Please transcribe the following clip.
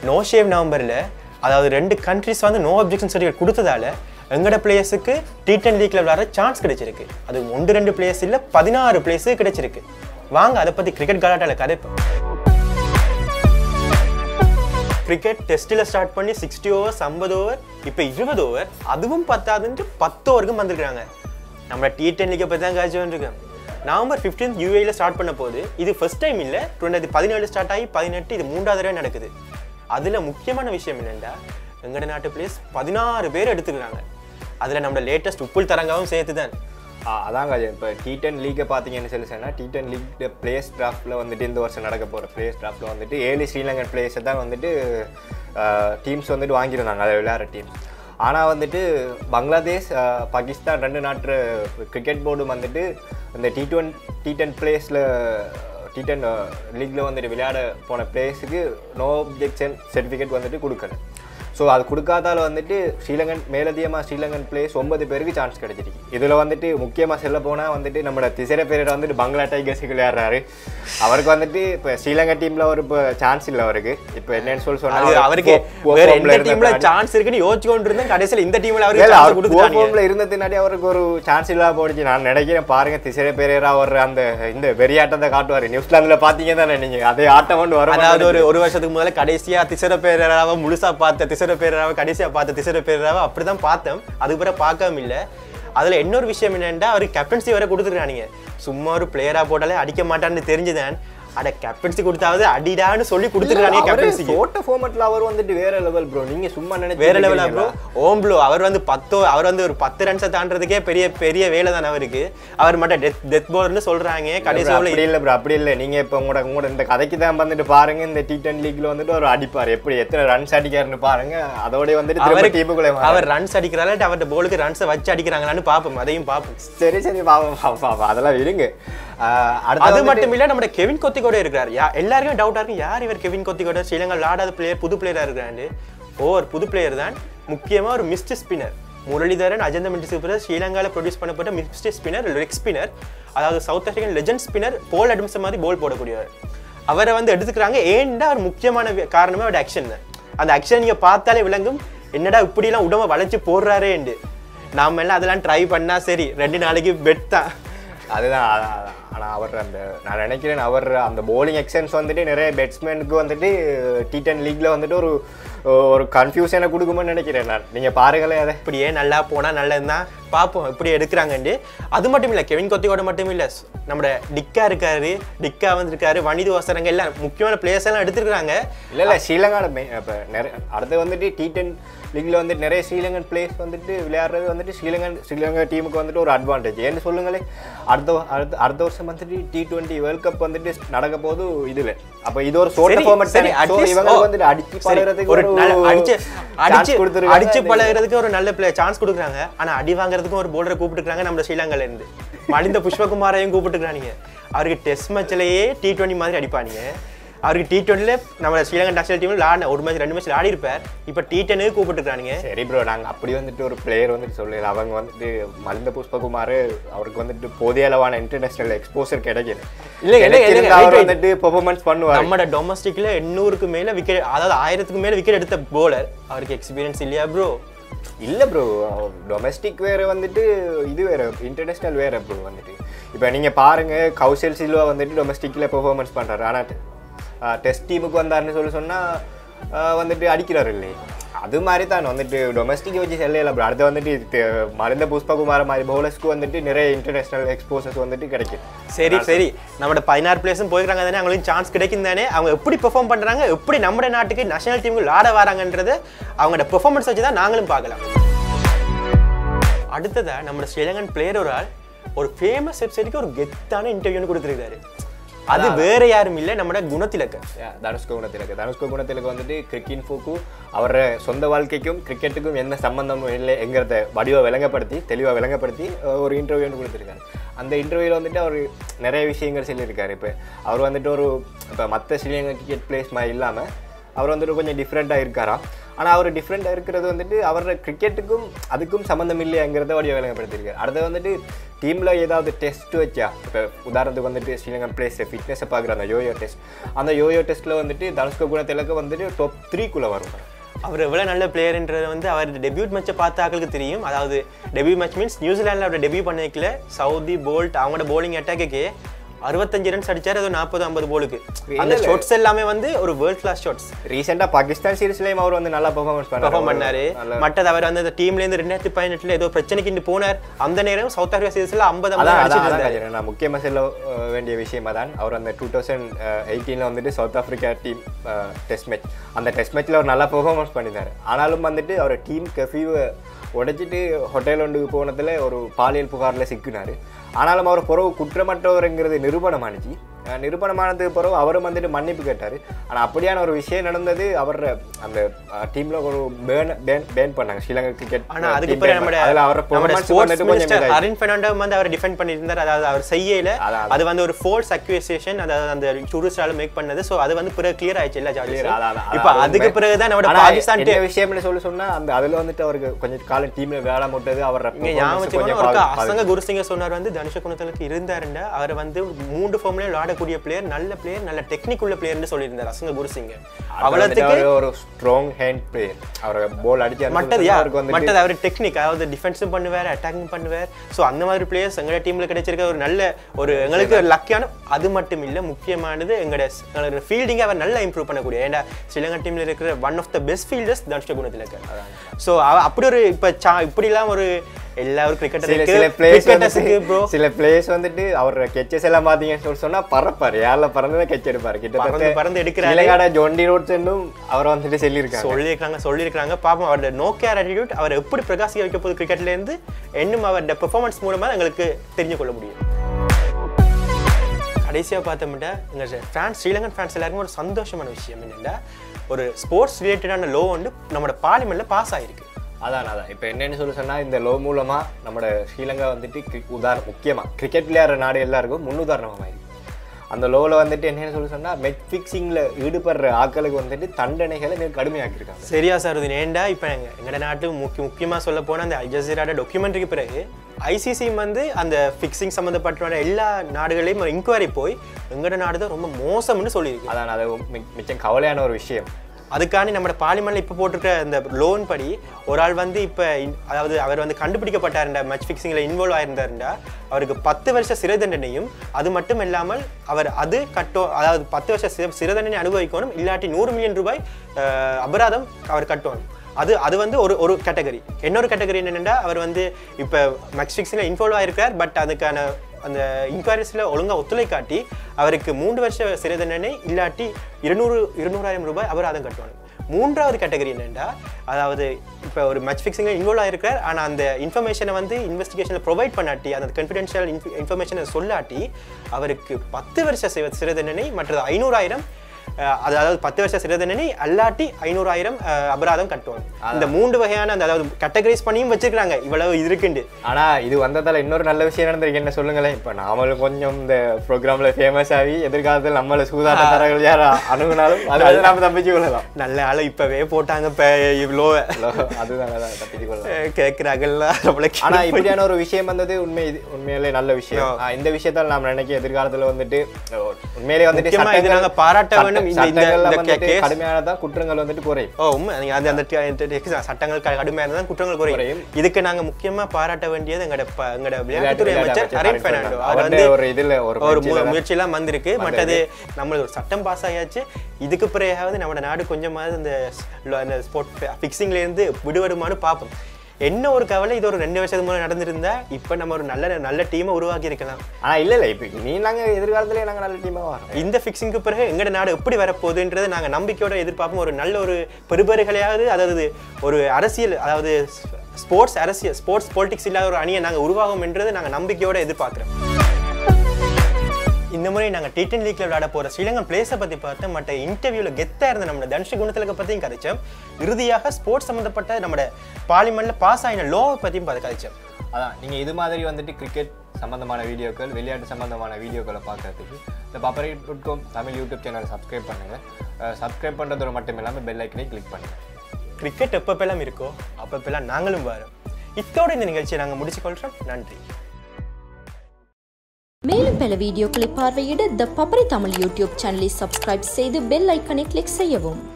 No shave நவம்பரில் அதாவது ரெண்டு கண்ட்ரிஸ் வந்து நோ அப்ஜெக்ஷன் சர்டிஃபிகேட் கொடுத்ததால எங்களோட பிளேயர்ஸுக்கு டி டென் லீக்ல விளையாட சான்ஸ் கிடைச்சிருக்கு அது ஒன்று ரெண்டு பிளேயர்ஸ் இல்லை பதினாறு பிளேயர்ஸு கிடைச்சிருக்கு வாங்க அதை பற்றி கிரிக்கெட் கலாட்டால கதைப்போம் கிரிக்கெட் டெஸ்ட்டில் ஸ்டார்ட் பண்ணி சிக்ஸ்டி ஓவர்ஸ் ஐம்பது ஓவர் இப்போ இருபது ஓவர் அதுவும் பத்தாதுன்ட்டு பத்து ஓவருக்கும் வந்திருக்காங்க நம்ம டி டென் லீக்கை பற்றி தான் காய்ச்சி வந்துருக்கோம் நவம்பர் ஃபிஃப்டீன் யூஏயில் ஸ்டார்ட் பண்ண போது இது ஃபர்ஸ்ட் டைம் இல்லை ரெண்டாயிரத்தி பதினேழு ஸ்டார்ட் ஆகி பதினெட்டு இது மூன்றாவது தடவை நடக்குது அதில் முக்கியமான விஷயம் என்னென்னா எங்கட நாட்டு பிளேஸ் பதினாறு பேர் எடுத்துக்கிறாங்க அதில் நம்ம லேட்டஸ்ட் உப்புல் தரங்காவும் சேர்த்து தான் ஆ, அதாங்க இப்போ டி டென் லீக்கை பார்த்தீங்கன்னு சொல்லி சொன்னால் டி டென் லீக் பிளேஸ் டிராஃப்டில் வந்துட்டு இந்த வருஷம் நடக்க போகிற பிளேஸ் டிராஃப்டில் வந்துட்டு ஏழு ஸ்ரீலங்கன் பிளேஸை தான் வந்துட்டு டீம்ஸ் வந்துட்டு வாங்கியிருந்தாங்க அதை விளையாடுற டீம்ஸ் ஆனால் வந்துட்டு பங்களாதேஷ் ஆ, பாகிஸ்தான் ரெண்டு நாட்டு கிரிக்கெட் போர்டும் வந்துட்டு இந்த டி டுவென் டி டென் பிளேஸில் டி டென் லீக்ல வந்துட்டு விளையாட போன பிளேஸுக்கு நோ அப்ஜெக்ஷன் சர்டிஃபிகேட் வந்துட்டு கொடுக்கல ஸோ அது கொடுக்காதால வந்துட்டு ஸ்ரீலங்கன் மேலதிகமாக ஸ்ரீலங்கன் பிளேஸ் ஒன்பது பேருக்கு சான்ஸ் கிடைச்சிருக்கு இதில் வந்துட்டு முக்கியமாக செல்ல போனால் வந்துட்டு நம்மளோட திசைர பேரில் வந்துட்டு பங்களா டைகர்ஸுக்கு விளையாடுறாரு அவருக்கு வந்துட்டு இப்போ ஸ்ரீலங்கா டீமில் ஒரு இப்போ சான்ஸ் இல்லை அவருக்கு இப்போ என்னன்னு சொல்லி அது சொன்னா அவருக்கு வேற எந்த டீம்ல சான்ஸ் இருக்குன்னு யோசிச்சு கொண்டு இருந்தேன் கடைசியில் இந்த டீம்ல அவருக்கு சான்ஸ் கொடுத்துட்டாங்க ஃபோம்ல இருந்ததுனாடி அவருக்கு ஒரு சான்ஸ் இல்லாம போயிடுச்சு நான் நினைக்கிறேன் பாருங்க திசைர பேரேரா ஒரு அந்த இந்த வெறியாட்டத்தை காட்டுவாரு நியூசிலாந்துல பாத்தீங்க தானே நீங்க அதே ஆட்டம் கொண்டு வர அதாவது ஒரு ஒரு வருஷத்துக்கு முதல்ல கடைசியா திசர பேரராவை முழுசா பார்த்த திசர பேரராவை கடைசியா பார்த்த திசர பேரராவை அப்படிதான் பார்த்தோம் அதுக்கு பிறகு பார்க்கவும் இல்ல அதுல இன்னொரு விஷயம் என்னன்னா அவருக்கு கேப்டன்சி வரை கொடுத்துருக்கானுங்க சும்மா ஒரு பிளேயரா போட்டாலே அடிக்க மாட்டான்னு தெரிஞ்சுதான் அட கேப்டன்சி கொடுத்தாவது அடிடான்னு சொல்லி கொடுத்துருக்கானுங்க கேப்டன்சிக்கு போட்ட ஃபார்மட்ல அவர் வந்துட்டு வேற லெவல் ப்ரோ நீங்க சும்மா நினைச்சு வேற லெவலா ப்ரோ ஓம் ப்ளூ அவர் வந்து பத்தோ அவர் வந்து ஒரு பத்து ரன்ஸை தாண்டறதுக்கே பெரிய பெரிய வேலை தான் அவருக்கு அவர் மட்டும் டெத் டெத் பவுலர்னு சொல்றாங்க கடைசி ப்ரோ ஓவர்ல அப்படி இல்ல ப்ரோ அப்படி இல்ல நீங்க இப்ப உங்களோட உங்களோட இந்த கதைக்கு தான் வந்துட்டு பாருங்க இந்த டி டென் லீக்ல வந்துட்டு ஒரு அடிப்பார் எப்படி எத்தனை ரன்ஸ் அடிக்காருன்னு பாருங்க அதோட வந்துட்டு திரும்ப அவருக்கு டீமுக்குள்ளே அவர் ரன்ஸ் அடிக்கிறாரா இல்ல அவர்ட்ட போலுக்கு ரன்ஸை வச்சு அடிக்கிறாங்களான்னு பார்ப்போம் அதையும் பார்ப்போம் சரி சரி பாவம் பாவம் பாவம் அதெல்லாம் விடுங்க ஆஹ் அடுத்து அது வந்துட்டு- மட்டும் இல்ல நம்ம கெவின் கொத்திகோட இருக்கிறார் யா எல்லாருக்கும் டவுட்டா இருக்கும் யார் இவர் கெவின் கொத்திகோட ஸ்ரீலங்கா விளையாடாத பிளேயர் புது பிளேயரா இருக்கிறாரு ஓ ஒரு புது பிளேயர் தான் முக்கியமா ஒரு மிஸ்ட் ஸ்பின்னர் முரளிதரன் அஜந்த மின்டிஸ் பிறகு ஸ்ரீலங்கால ப்ரொடியூஸ் பண்ணப்பட்ட மிஸ்ட் ஸ்பின்னர் லெக் ஸ்பின்னர் அதாவது south African legend spinner Paul Adams மாதிரி போல் போடக்கூடியவர் அவரை வந்து எடுத்துக்கிறாங்க ஏன்டா ஒரு முக்கியமான வி- காரணமே அவரோட ஆக்ஷன் தான் அந்த ஆக்ஷன் நீங்க பார்த்தாலே விளங்கும் என்னடா இப்படிலாம் உடம்ப வளைச்சு போடுறாரேண்டு நாம எல்லாம் அதெல்லாம் ட்ரை பண்ணா சரி ரெண்டு நாளைக்கு பெட் தான் அதுதான் அதான், அதான். ஆனா அவர் அந்த நான் நினைக்கிறேன் அவர் அந்த bowling எக்ஸன்ஸ் வந்துட்டு நிறைய பேட்ஸ்மேனுக்கு வந்துட்டு டி டென் லீக்ல வந்துட்டு ஒரு ஒரு கன்ஃபியூஷனை கொடுக்குமோன்னு நினைக்கிறேன் நான் நீங்க பாருங்களேன் அதை இப்படியே நல்லா போனா நல்லதுதான் பார்ப்போம் எப்படி எடுக்கிறாங்கண்டு அது மட்டும் இல்லை கெவின் கொத்தியோட மட்டும் இல்லை நம்மட டிக்கா இருக்காரு டிக்கா வந்திருக்காரு வனிது வசரங்க எல்லாம் முக்கியமான பிளேயர்ஸ் எல்லாம் எடுத்திருக்காங்க இல்ல இல்ல ஸ்ரீலங்கால மெயின் இப்போ நிறைய அடுத்து வந்துட்டு டி டென் லீக்ல வந்துட்டு நிறைய ஸ்ரீலங்கன் பிளேஸ் வந்துட்டு விளையாடுறது வந்துட்டு ஸ்ரீலங்கன் ஸ்ரீலங்கா டீமுக்கு வந்துட்டு ஒரு அட்வான்டேஜ் ஏன்னு சொல்லுங்களேன் அடுத்த வ- அடுத்த அடுத்த வருஷம் வந்துட்டு டி டுவெண்ட்டி வேர்ல்ட் கப் வந்துட்டு நடக்க போது இதுல அப்ப இது ஒரு சோட்ட சரி, ஃபார்மட் சரி, at least- இவங்க ஓ, வந்துட்டு அடிச்சு சரி, பழகிறதுக்கு ஒரு நல்ல அடிச்சு அடிச்சு கொடுத்துருக்காங்க அடிச்சு பழகிறதுக்கு ஒரு நல்ல பிளே சான்ஸ் கொடுக்குறாங்க ஆனா அடி வாங்குறதுக்கும் ஒரு போல்டரை கூப்பிட்டுருக்காங்க நம்ம ஸ்ரீலங்கால இருந்து மலிந்த புஷ்பகுமாரையும் கூப்பிட்டுருக்காங்க அவருக்கு டெஸ்ட் மேட்ச்லயே டி டுவெண்ட்டி மாதிரி அடிப்பானுங்க அவருக்கு டி டுவெண்ட்டில நம்ம ஸ்ரீலங்கா நேஷனல் டீம்ல விளாட ஒரு மேட்ச் ரெண்டு மேட்ச் ஆடி இருப்பார் இப்போ டி டென்னுக்கு கூப்பிட்டுருக்கானுங்க சரி ப்ரோ நாங்க அப்படி வந்துட்டு ஒரு பிளேயர் வந்துட்டு சொல்லல அவங்க வந்துட்டு மலிந்த புஷ்பகுமார் அவருக்கு வந்துட்டு போதிய அளவான இன்டர்நேஷனல் எக்ஸ்போசர் கிடைக்கல இல்ல, இல்ல, இல்ல, கிடைச்சிருந்தா wait, அவர் wait. வந்துட்டு பெர்ஃபார்மன்ஸ் பண்ணுவார் நம்மட டொமஸ்டிக்ல எண்ணூறுக்கு மேல விக்கெட் அதாவது ஆயிரத்துக்கு மேல விக்கெட் எடுத்த போலர் அவருக்கு எக்ஸ்பீரியன்ஸ் இல்லையா ப்ரோ இல்ல ப்ரோ டொமஸ்டிக் வேற வந்துட்டு இது வேற இன்டர்நேஷனல் வேற ப்ரோ வந்துட்டு இப்போ நீங்க பாருங்க கௌசல் சில்வா வந்துட்டு டொமஸ்டிக்ல பெர்ஃபார்மன்ஸ் பண்றாரு ஆனா டெஸ்ட் டீமுக்கு வந்தாருன்னு சொல்லி சொன்னா ஆஹ் வந்துட்டு அடிக்கிறாரு இல்லையே அது மாதிரி தான் வந்துட்டு டொமஸ்டிக் வச்சு செல்லையில ப்ரோ அடுத்து வந்துட்டு தெ- மருந்த புஷ்பகுமார மாதிரி பவுலர்ஸ்க்கு வந்துட்டு நிறைய இன்டர்நேஷனல் எக்ஸ்போசர்ஸ் வந்துட்டு கிடைக்கும் சரி சரி நம்மளோட பதினாறு பிளேஸும் போயிருக்காங்க தானே அவங்களுக்கு சான்ஸ் கிடைக்கும் தானே அவங்க எப்படி பெர்ஃபார்ம் பண்றாங்க எப்படி நம்ம நாட்டுக்கு நேஷனல் டீமுக்கு விளாட வராங்கன்றது அவங்களோட பெர்ஃபார்மன்ஸ் வச்சு தான் நாங்களும் பார்க்கலாம் அடுத்ததா நம்ம ஸ்ரீலங்கன் பிளேயர் ஒரு ஆள் ஒரு ஃபேமஸ் வெப்சைட்டுக்கு ஒரு கெத்தான இன்டர்வியூன்னு கொடுத்துருக்காரு அது வேற யாரும் இல்லை நம்மளோட குணத்திலக்க தனுஷ்க குணத்திலக்கு தனுஷ்க குணத்திலக்கு வந்துட்டு கிரிக்கெட் ஃபோக்கு அவர சொந்த வாழ்க்கைக்கும் கிரிக்கெட்டுக்கும் எந்த சம்பந்தமும் இல்லை என்கிறத வடிவ விளங்கப்படுத்தி தெளிவாக விளங்கப்படுத்தி அஹ், ஒரு இன்டர்வியூ கொடுத்துருக்காரு அந்த இன்டர்வியூவில் வந்துட்டு அவர் நிறைய விஷயங்கள் சொல்லியிருக்காரு இப்போ அவர் வந்துட்டு ஒரு இப்போ மற்ற ஸ்ரீலங்கா கிரிக்கெட் பிளேஸ் மாதிரி இல்லாமல் அவர் வந்துட்டு கொஞ்சம் டிஃப்ரெண்ட்டாக இருக்காராம் ஆனால் அவர் டிஃப்ரெண்ட்டாக இருக்கிறது வந்துட்டு அவரோட கிரிக்கெட்டுக்கும் அதுக்கும் சம்மந்தம் இல்லையாங்கிறத வடிவ விளங்கப்படுத்திருக்காரு அடுத்து வந்துட்டு டீமில் ஏதாவது டெஸ்ட் வச்சா இப்போ உதாரணத்துக்கு வந்துட்டு ஸ்ரீலங்கன் பிளேஸ் ஃபிட்னஸை பார்க்குற அந்த யோயோ டெஸ்ட் அந்த யோயோ டெஸ்ட்டில் வந்துட்டு தனுஷ்க குணத்திலக்கு வந்துட்டு டாப் த்ரீக்குள்ளே வரும் அவர் எவ்வளோ நல்ல பிளேயர்ன்றது வந்து அவர் டெபியூட் மேட்சை பார்த்த ஆட்களுக்கு தெரியும் அதாவது டெபியூ மேட்ச் மீன்ஸ் நியூசிலாண்டில் அவரோட டெபியூ பண்ணிக்கல சவுதி போல்ட் அவங்களோட bowling அட்டாக்கு அறுபத்தஞ்சு ரன்ஸ் அடிச்சார் அது நாற்பது ஐம்பது போலுக்கு அந்த ஷாட்ஸ் எல்லாமே வந்து ஒரு வேர்ல்ட் கிளாஸ் ஷாட்ஸ் ரீசெண்டாக பாகிஸ்தான் சீரீஸ்லேயும் அவர் வந்து நல்லா பெர்ஃபார்மன்ஸ் பெர்ஃபார்ம் பண்ணாரு நல்ல மற்றது அவர் வந்து அந்த டீம்ல இருந்து ரெண்டாயிரத்தி பதினெட்டுல ஏதோ பிரச்சனைக்கு இருந்து போனார் அந்த நேரம் சவுத் ஆப்பிரிக்கா சீரீஸ்ல ஐம்பது அதான் ஐம்பது அதான் அடிச்சிட்டு அதான் இருந்தாரு கஜன். நான் முக்கியமாக சொல்ல அஹ், வேண்டிய விஷயமா தான் அவர் அந்த டூ தௌசண்ட் எயிட்டீனில் வந்துட்டு South Africa team test match அந்த டெஸ்ட் மேட்ச்சில் அவர் நல்லா பெர்ஃபார்மன்ஸ் பண்ணியிருந்தார் ஆனாலும் வந்துட்டு அவர் டீம் கஃபீவை உடைச்சிட்டு ஹோட்டல் ஒன்றுக்கு போனதில் ஒரு பாலியல் புகாரில் சிக்கினார் ஆனாலும் அவர் பிறகு குற்றமற்றவருங்கிறது நிரூபணமானுச்சு அஹ், நிரூபணமானதுக்கு பிறகு அவரும் வந்துட்டு மன்னிப்பு கேட்டார் ஆனால் அப்படியான ஒரு விஷயம் நடந்தது அவர் அந்த டீமில் ஒரு பேன் பேன் பேன் பண்ணாங்க ஸ்ரீலங்கா கிரிக்கெட் ஆனா அதுக்கு பிறகு நம்ம அதில் அவர் நம்ம performance ஸ்போர்ட்ஸ் வந்துட்டு கொஞ்சம் மினிஸ்டர் இதாயிடுச்சு. அரின் பெர்னாண்டோ வந்து அவர் டிஃபெண்ட் பண்ணியிருந்தார் அதாவது அவர் செய்யல அதான், அது வந்து ஒரு ஃபோர்ஸ் அக்யூசேஷன் அதாவது அந்த டூரிஸ்டால மேக் பண்ணது சோ அது வந்து பிறகு கிளியர் ஆயிடுச்சு எல்லா Clear, சார்ஜஸ் அதான், அதான், இப்போ அதான் அதுக்கு உண்மை. பிறகு தான் நம்ம ஆனா, பாகிஸ்தான் என்ன விஷயம்னு சொல்லி சொன்னா அந்த அதுல வந்துட்டு அவருக்கு கொஞ்சம் காலம் டீம்ல வேலை முட்டது அவர் இங்க ஞாபகம் வச்சுக்கணும் ஒருக்கா அசங்க குருசிங்க சொன்னார் வந்து தனுஷ குணத்தலுக்கு இருந்தாருண்டா அவர் வந்து மூன்று ஃபார்ம்ல விளையாடக்கூடிய பிளேயர் நல்ல பிளேயர் நல்ல டெக்னிக் உள்ள பிளேயர்னு சொல்லியிருந்தார் அசங்க குருசிங்க அவ்வளவுக்கு ஒரு ஸ்ட்ராங் ஹேண்ட் பிளேயர் அவர் போல் அடிச்சு மட்டது யா அவருக்கு வந்துட்டு மட்டது அவர் டெக்னிக் அதாவது டிஃபென்ஸும் பண்ணுவார் அட்டாக்கிங் பண்ணுவார் ஸோ அந்த மாதிரி பிளேயர்ஸ் எங்களோட டீம்ல கிடைச்சிருக்க ஒரு நல்ல ஒரு எங்களுக்கு ஒரு லக்கியான அது மட்டும் இல்ல முக்கியமானது எங்களோட எங்களோட ஃபீல்டிங்கை அவர் நல்லா இம்ப்ரூவ் பண்ணக்கூடிய ஏன்னா ஸ்ரீலங்கா டீம்ல இருக்கிற one of the best fielders Danushka குணத்தில் இருக்கார் ஸோ அப்படி ஒரு இப்போ சா இப்படிலாம் ஒரு எல்லா ஒரு சில சில கிரிக்கெட்டருக்கு பிளேயர்ஸ் கிரிக்கெட்டர்ஸுக்கு ப்ரோ சில பிளேயர்ஸ் வந்துட்டு அவர் கெச்சஸ் எல்லாம் பாத்தீங்கன்னு சொல்லி சொன்னா பறப்பாரு யாரில் பறந்து கெச் எடுப்பாரு பறந்து கிட்டத்தட்ட பறந்து எடுக்கிறாரு இலங்காட ஜோண்டி ரோட்ஸ் அவர் வந்துட்டு சொல்லியிருக்காங்க சொல்லியிருக்காங்க சொல்லியிருக்காங்க பாப்போம் அவரோட நோ கேர் attitude அவர் எப்படி பிரகாசிக்க வைக்க போகுது கிரிக்கெட்ல இருந்து இன்னும் அவரோட பெர்ஃபார்மன்ஸ் மூலமா எங்களுக்கு தெரிஞ்சு கொள்ள முடியும் கடைசியாக பார்த்தோம்னா எங்கள் ஃபேன்ஸ் ஸ்ரீலங்கன் ஃபேன்ஸ் எல்லாருக்கும் ஒரு சந்தோஷமான விஷயம் என்னென்னா ஒரு ஸ்போர்ட்ஸ் ரிலேட்டடான லோ வந்து நம்மளோட பார்லிமெண்ட்டில் பாஸ் ஆயிருக்கு அதான் அதான் இப்போ என்னன்னு சொல்லி சொன்னா இந்த லோ மூலமா நம்மளோட ஸ்ரீலங்கா வந்துட்டு cri- உதாரணம் முக்கியமா கிரிக்கெட் விளையாடுற நாடு எல்லாருக்கும் முன்னுதாரணமாக இருக்கு அந்த லோவில் வந்துட்டு என்னன்னு சொல்லி சொன்னா மெட் ஃபிக்ஸிங்கில் ஈடுபடுற ஆட்களுக்கு வந்துட்டு தண்டனைகளை மிக கடுமையாக்கியிருக்காங்க சரியா சார் இது ஏண்டா இப்போ எங்கள் எங்களோட நாட்டு முக்கிய முக்கியமாக சொல்ல போனால் அந்த அல்ஜசீராட டாக்குமெண்ட்ரிக்கு பிறகு ஐசிசி வந்து அந்த ஃபிக்ஸிங் சம்மந்தப்பட்ட எல்லா நாடுகளையும் ஒரு இன்கொயரி போய் எங்களோட நாடு தான் ரொம்ப மோசம்னு சொல்லியிருக்கு அதான் அது மி- மிச்சம் கவலையான ஒரு விஷயம் அதுக்காண்டி நம்ம பார்லிமெண்ட்ல இப்போ போட்டிருக்கிற அந்த லோன் படி ஒரு ஆள் வந்து இப்போ அதாவது அவர் வந்து கண்டுபிடிக்கப்பட்டாருண்டா மேட்ச் ஃபிக்ஸிங்கில் இன்வால்வ் ஆயிருந்தாருண்டா அவருக்கு பத்து வருஷ சிறை தண்டனையும் அது மட்டும் இல்லாமல் அவர் அது கட்டோ அதாவது பத்து வருஷ சிறை சிறை தண்டனை அனுபவிக்கணும் இல்லாட்டி நூறு மில்லியன் ரூபாய் அஹ், அபராதம் அவர் கட்டணும் அது அது வந்து ஒரு ஒரு கேட்டகரி இன்னொரு கேட்டகரி என்னென்னா அவர் வந்து இப்போ மேட்ச் ஃபிக்ஸிங்கில் இன்வால்வ் ஆயிருக்கார் பட் அதுக்கான அந்த இன்கொயரிஸில் ஒழுங்கா ஒத்துழை காட்டி அவருக்கு மூன்று வருஷ சிறை தண்டனை இல்லாட்டி இருநூறு இருநூறாயிரம் ரூபாய் அபராதம் கட்டுவாங்க மூன்றாவது கேட்டகரி என்னென்னா அதாவது இப்போ ஒரு மேட்ச் ஃபிக்ஸிங்கில் இன்வால்வ் ஆயிருக்கார் ஆனால் அந்த இன்ஃபர்மேஷனை வந்து இன்வெஸ்டிகேஷனில் ப்ரொவைட் பண்ணாட்டி அந்த கன்ஃபிடென்ஷியல் இன்ஃபர்மேஷனை சொல்லாட்டி அவருக்கு பத்து வருஷ சிறை சிறை தண்டனை மற்றது ஐநூறாயிரம் அஹ், அது அதாவது பத்து வருஷ சிறை தண்டனை அல்லாட்டி ஐநூறாயிரம் அஹ், அபராதம் கட்டுவாங்க இந்த மூன்று வகையான அந்த அதாவது கேட்டகரைஸ் பண்ணியும் வச்சிருக்காங்க இவ்வளவு இது இருக்குண்டு ஆனா இது வந்ததால இன்னொரு நல்ல விஷயம் நடந்திருக்கு என்ன சொல்லுங்களேன் இப்போ நாமளும் கொஞ்சம் இந்த ப்ரோக்ராம்ல ஃபேமஸ் ஆகி எதிர்காலத்தில் நம்மள சூதாட்ட தரங்கள் யாரா அணுகுனாலும் அதை வந்து நாம தப்பிச்சு கொள்ளலாம் நல்ல ஆளை இப்பவே போட்டாங்க இப்போ இவ்வளோ அதுதான் அதான் தப்பிச்சு கொள்ளலாம் கேட்குறாங்கல்ல நம்மள ஆனா இப்படியான ஒரு விஷயம் வந்தது உண்மை இது உண்மையிலே நல்ல விஷயம் ஆ, இந்த விஷயத்தால் நாம் நினைக்க எதிர்காலத்துல வந்துட்டு அஹ், உண்மையிலே வந்துட்டு முக்கியமா இது சட்டங்கள் நாங்க பாராட்ட சட்ட- வேண்டும். இந்த- இந்த- சட்டங்கள்ல இந்த வந்துட்டு case- கடுமையானதான் குற்றங்கள் வந்துட்டு குறையும் ஓ உண்மை நீங்க அந்த அந்த ட- இந்த ட- சட்டங்கள் க- கடுமையா இருந்தால் குற்றங்கள் குறையும் குறையும். இதுக்கு நாங்க முக்கியமா பாராட்ட வேண்டியது எங்கட ப- எங்கட விளையாட்டுத்துறை விளையாட்டு அமைச்சர் அமைச்சர் ஹரின் ஹரின் பெர்னாண்டோ பெர்னாண்டோ. அவர் அவருடைய வந்து ஒரு இதுல ஒரு ஒரு முயற்சியில தான் முயற்சியெல்லாம் வந்திருக்கு மற்றது நம்மளுக்கு ஒரு சட்டம் பாஸ் ஆயாச்சு இதுக்கு பிறகாவது நம்ம நாடு கொஞ்சமாவது இந்த ஸ்- ல- அந்த ஸ்போர்ட் ஃபிக்ஸிங்ல இருந்து விடுபடுமான்னு பார்ப்போம் என்ன ஒரு கவலை இது ஒரு ரெண்டு வருஷத்துக்கு முன்னாடி நடந்திருந்தா இப்போ நம்ம ஒரு நல்ல நல்ல டீமை உருவாக்கி இருக்கலாம் ஆனா இல்ல இல்ல இப்ப நீ நாங்க எதிர்காலத்திலே நாங்க நல்ல டீமா வரோம் இந்த ஃபிக்ஸிங்க்கு பிறகு எங்கட நாடு எப்படி வரப்போகுதுன்றதை நாங்க நம்பிக்கையோட எதிர்பார்ப்போம் ஒரு நல்ல ஒரு பெருபெருகளையாவது அதாவது ஒரு அரசியல் அதாவது ஸ்போர்ட்ஸ் அரசியல் ஸ்போர்ட்ஸ் பொலிட்டிக்ஸ் இல்லாத ஒரு அணியை நாங்க உருவாகும் என்றதை நாங்க நம்பிக்கையோட எதிர்பார்க்கிறோம் இந்த முறை நாங்க டி டென் லீக்ல விளையாட போற ஸ்ரீலங்கன் பிளேஸை பத்தி பார்த்தோம் மற்ற இன்டர்வியூல கெத்தா இருந்த நம்ம தனுஷ் குணத்திலக்க பத்தியும் கதைச்சோம் இறுதியாக ஸ்போர்ட்ஸ் சம்பந்தப்பட்ட நம்ம பார்லிமெண்ட்ல பாஸ் ஆயின லோவை பத்தியும் பார்த்து கதைச்சோம் அதான் நீங்க இது மாதிரி வந்துட்டு கிரிக்கெட் சம்பந்தமான வீடியோக்கள் விளையாட்டு சம்பந்தமான வீடியோக்களை பார்க்கறதுக்கு இந்த பப்பரை டாட் காம் தமிழ் யூடியூப் சேனலை சப்ஸ்கிரைப் பண்ணுங்கள் சப்ஸ்கிரைப் பண்ணுறதோட மட்டும் இல்லாமல் பெல் ஐக்கனை கிளிக் பண்ணுங்கள் கிரிக்கெட் எப்பப்பெல்லாம் இருக்கோ அப்பப்பெல்லாம் நாங்களும் வரோம் இத்தோட இந்த நிகழ்ச்சியை நாங்கள் முடிச்சுக்கொள்கிறோம் நன்றி மேலும் பல வீடியோக்களை பார்வையிட த பப்பரை தமிழ் யூடியூப் சேனலை சப்ஸ்கிரைப் செய்து பெல் ஐக்கனை கிளிக் செய்யவும்